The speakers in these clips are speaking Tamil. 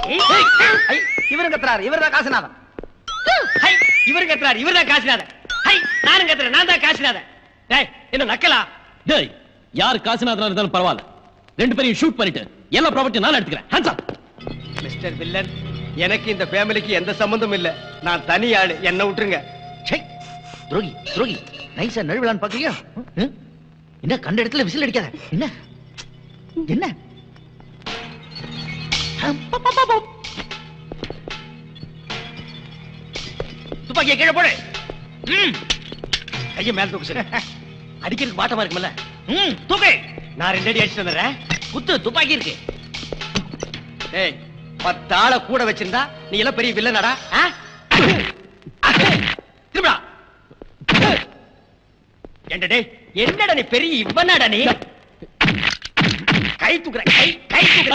ஐ, இவரும் கத்துறாரு இவர் தான் காசுநாதன் ஹை இவரு கத்துறாரு இவர் தான் காசுநாதன் ஹை நானும் கத்துறேன் நான் தான் காசுநாதன் டேய் என்ன நக்கலா டேய் யார் காசுநாதனா இருந்தாலும் பரவாயில்ல ரெண்டு பேரையும் ஷூட் பண்ணிட்டு எல்லா ப்ராப்பர்ட்டி நான் எடுத்துக்கிறேன் ஹேண்ட்ஸ் அப் மிஸ்டர் வில்லன் எனக்கு இந்த ஃபேமிலிக்கு எந்த சம்பந்தமும் இல்ல நான் தனி ஆளு என்ன விட்டுருங்க ச்சை, துரோகி துரோகி நைஸா நழுவலான்னு பாக்குறியா ம்? என்ன கண்ட இடத்துல விசில் அடிக்காத என்ன என்ன துப்பாக்கியை கீழே போடு ம். கையை மேல தூக்கு சரி அடிக்கிறதுக்கு பாட்டமா இருக்கும்ல ம் தூக்கு நான் ரெண்டு அடி அடிச்சு வந்துடுறேன் குத்து துப்பாக்கி இருக்கு ஏய் பத்து ஆளை கூட வச்சிருந்தா நீ எல்லாம் பெரிய வில்லனடா ஆ? திரும்படா ஏண்டா டேய் என்னடா நீ பெரிய இவனாடா நீ கை தூக்குற கை கை தூக்குற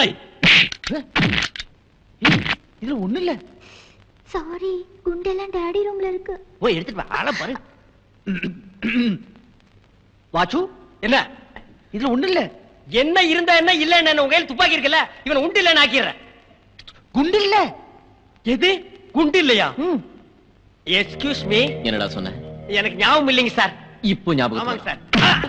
இதுல ஒண்ணு இல்ல சாரி குண்டெல்லாம் டாடி ரூம்ல இருக்கு போய் எடுத்துட்டு வா ஆள பாரு வாச்சு என்ன இதுல ஒண்ணு இல்ல என்ன இருந்தா என்ன இல்ல என்ன உங்க கையில துப்பாக்கி இருக்குல்ல இவன் உண்டு இல்ல ஆக்கிடுறேன் குண்டு இல்ல எது குண்டு இல்லையா ம். எக்ஸ்கியூஸ் மீ என்னடா சொன்ன எனக்கு ஞாபகம் இல்லைங்க சார் இப்போ ஞாபகம் ஆமாங்க இருக்கு.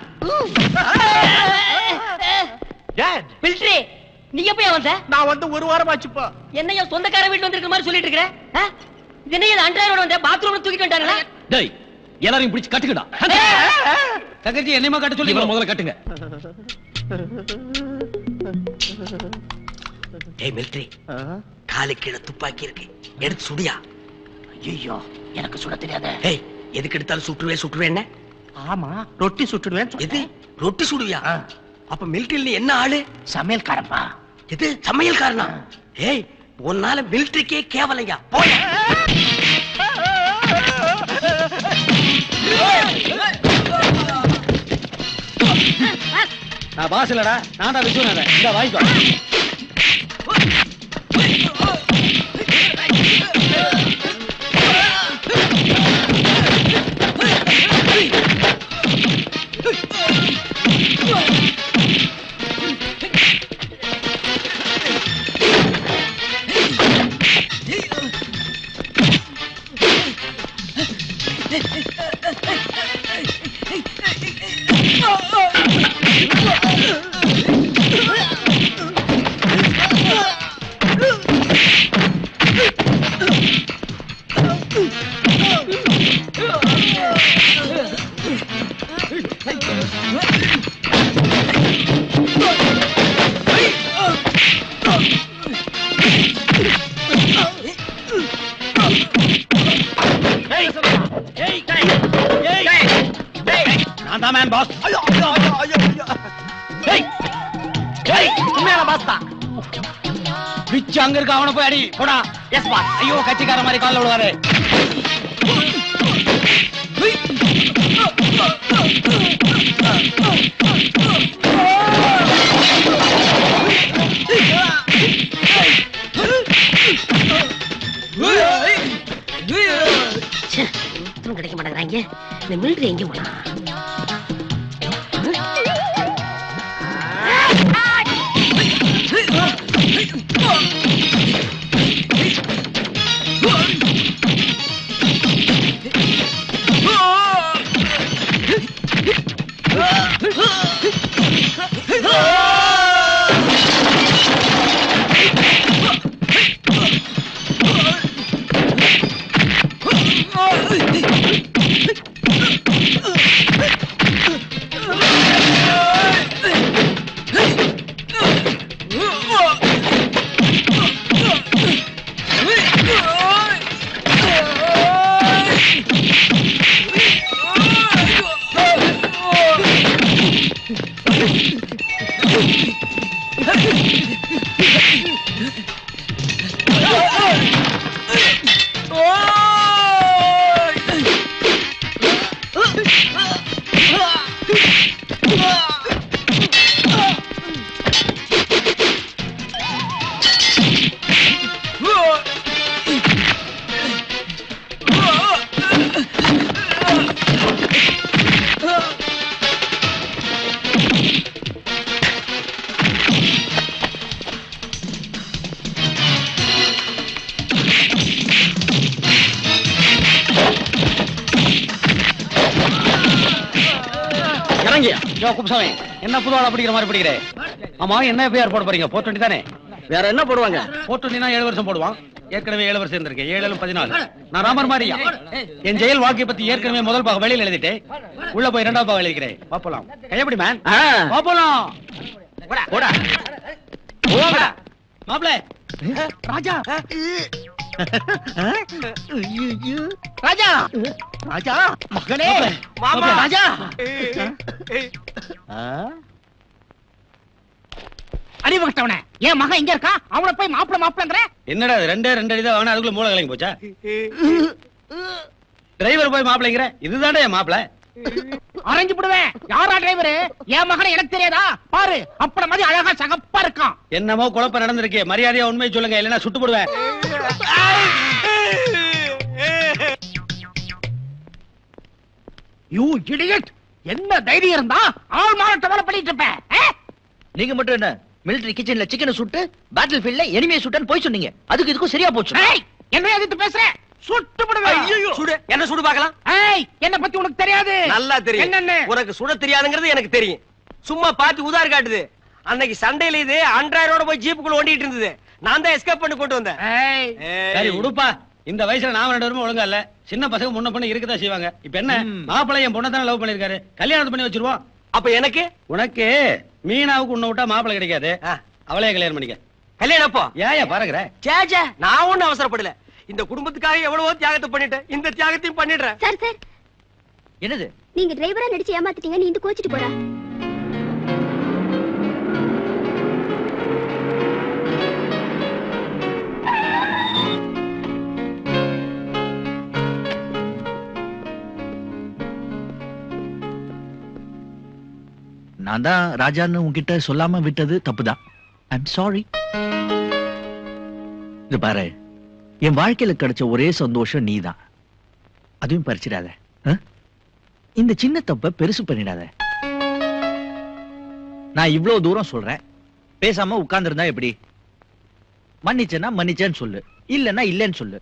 சார் டாட் பில்ட்ரி நீ எப்ப வந்த நான் வந்து ஒரு வாரம் ஆச்சுப்பா என்னையா சொந்தக்கார வீட்டு வந்திருக்க மாதிரி சொல்லிட்டு இருக்கிற ஆ? இது என்ன அன்றாயிரம் வந்த பாத்ரூம்ல தூக்கிட்டு வந்துட்டாங்களா டேய் எல்லாரையும் பிடிச்சு கட்டுக்கடா தங்கச்சி என்னமா கட்ட சொல்லி இவரை முதல்ல கட்டுங்க ஏய் மிலிட்டரி காலு கீழே துப்பாக்கி இருக்கு எடுத்து சுடியா ஐயோ எனக்கு சுட தெரியாத ஏய் எதுக்கு எடுத்தாலும் சுட்டுவே சுட்டுவே என்ன ஆமா ரொட்டி சுட்டுடுவேன் எது ரொட்டி சுடுவியா அப்ப மிலிட்டரியில் நீ என்ன ஆளு சமையல்காரப்பா எது சமையல்காரனா ஏய் உன்னால மிலிட்டரிக்கே கேவலையா போய் நான் பாஸ் இல்லடா நான் தான் விஸ்வநாதன் இந்த வாங்கிக்கோ நான் தான் மேன் பாஸ் உண்மையான பாஸ் தான் பிச்சு அங்க இருக்க அவனை போய் அடி போடா எஸ் பாஸ் ஐயோ கட்சிக்கார மாதிரி கால்ல விடுவாரு திரும்ப கிடைக்க மாட்டேங்கிறாங்க இந்த மிலிட்டரி எங்க போனா யோ குப்சாமி என்ன புது ஆளா பிடிக்கிற மாதிரி பிடிக்கிறே ஆமா என்ன பேர் போட போறீங்க போர் டுவெண்ட்டி தானே வேற என்ன போடுவாங்க போர் டுவெண்ட்டினா ஏழு வருஷம் போடுவான் ஏற்கனவே ஏழு வருஷம் இருந்திருக்கேன் ஏழு ஏழு பதினாலு நான் ராமர் மாதிரியா என் ஜெயில் வாழ்க்கை பத்தி ஏற்கனவே முதல் பாகம் வெளியில எழுதிட்டேன் உள்ள போய் இரண்டாவது பாகம் எழுதிக்கிறேன் பாப்பலாம் கையப்படி மேன் ஆ. பாப்பலாம் போடா போங்கடா மாப்பிள ராஜா ராஜா ராஜா மகனே மாமா. ராஜா அறிவுகட்டவன என் மகன் இங்க இருக்கா அவனை போய் மாப்பிள மாப்பிளங்கிற என்னடா இது ரெண்டே ரெண்டு அடி தான் வாங்கினா அதுக்குள்ள மூளை கலங்கி போச்சா டிரைவர் போய் மாப்பிளைங்கிற இதுதான்டா என் மாப்பிள அரைஞ்சு விடுவேன் யாரா டிரைவரு என் மகனை எனக்கு தெரியாதா பாரு அப்பட மாதிரி அழகா சகப்பா இருக்கான் என்னமோ குழப்பம் நடந்திருக்கு மரியாதையா உண்மையை சொல்லுங்க இல்லைன்னா சுட்டு போடுவேன் யூ இடியட் என்ன தைரியம் இருந்தா ஆள் மாறட்ட வேலை பண்ணிட்டு இருப்பேன் ஆ? நீங்க மட்டும் என்ன மிலிட்டரி கிச்சன்ல சிக்கனை சுட்டு பேட்டில் ஃபீல்ட்ல எனிமியை சுட்டன்னு போய் சொன்னீங்க அதுக்கு இதுக்கும் சரியா போச்சு ஏய், என்ன எதிர்த்து பேசுற சுட்டு விடுவேன் சுடு என்ன சுடு பார்க்கலாம் ஏய் என்ன பத்தி உனக்கு தெரியாது நல்லா தெரியும் என்னன்னு உனக்கு சுட தெரியாதுங்கிறது எனக்கு தெரியும் சும்மா பாத்து உதார் காட்டுது அன்னைக்கு சண்டையில இது அன்றாயிரோட போய் ஜீப்புக்குள்ள ஓட்டிட்டு இருந்தது நான் தான் எஸ்கேப் பண்ணி கொண்டு வந்தேன் ஏய் ஏய். சரி உடுப்பா இந்த வயசுல நாம ரெண்டு பேரும் ஒழுங்கா இல்ல சின்ன பசங்க முன்ன பண்ண இருக்கதான் செய்வாங்க இப்ப என்ன மாப்பிள்ளை என் பொண்ணை தானே லவ் பண்ணிருக்காரு கல்யாணம் பண்ணி வச்சிருவோம் அப்ப எனக்கு உனக்கு மீனாவுக்கு உன்னை விட்டா மாப்பிள்ளை கிடைக்காது ஆ, அவளையே கல்யாணம் பண்ணிக்க கல்யாணம் அப்போ ஏயா பாருங்கிற சே சே, நான் ஒண்ணும் அவசரப்படல இந்த குடும்பத்துக்காக எவ்வளவோ தியாகத்தை பண்ணிட்டேன் இந்த தியாகத்தையும் பண்ணிடுறேன் சார் சார் என்னது நீங்க டிரைவரா நடிச்சு ஏமாத்திட்டீங்க நீ இந்த கோச்சிட்டு போறா நான் தான் ராஜான்னு உன்கிட்ட சொல்லாம விட்டது தப்புதான் ஐம் சாரி இது பாரு என் வாழ்க்கையில கிடைச்ச ஒரே சந்தோஷம் நீதான் அதுவும் பறிச்சிடாத ஆ? இந்த சின்ன தப்ப பெருசு பண்ணிடாத நான் இவ்வளவு தூரம் சொல்றேன் பேசாம உட்கார்ந்திருந்தா எப்படி மன்னிச்சேன்னா மன்னிச்சேன்னு சொல்லு இல்லைன்னா இல்லைன்னு சொல்லு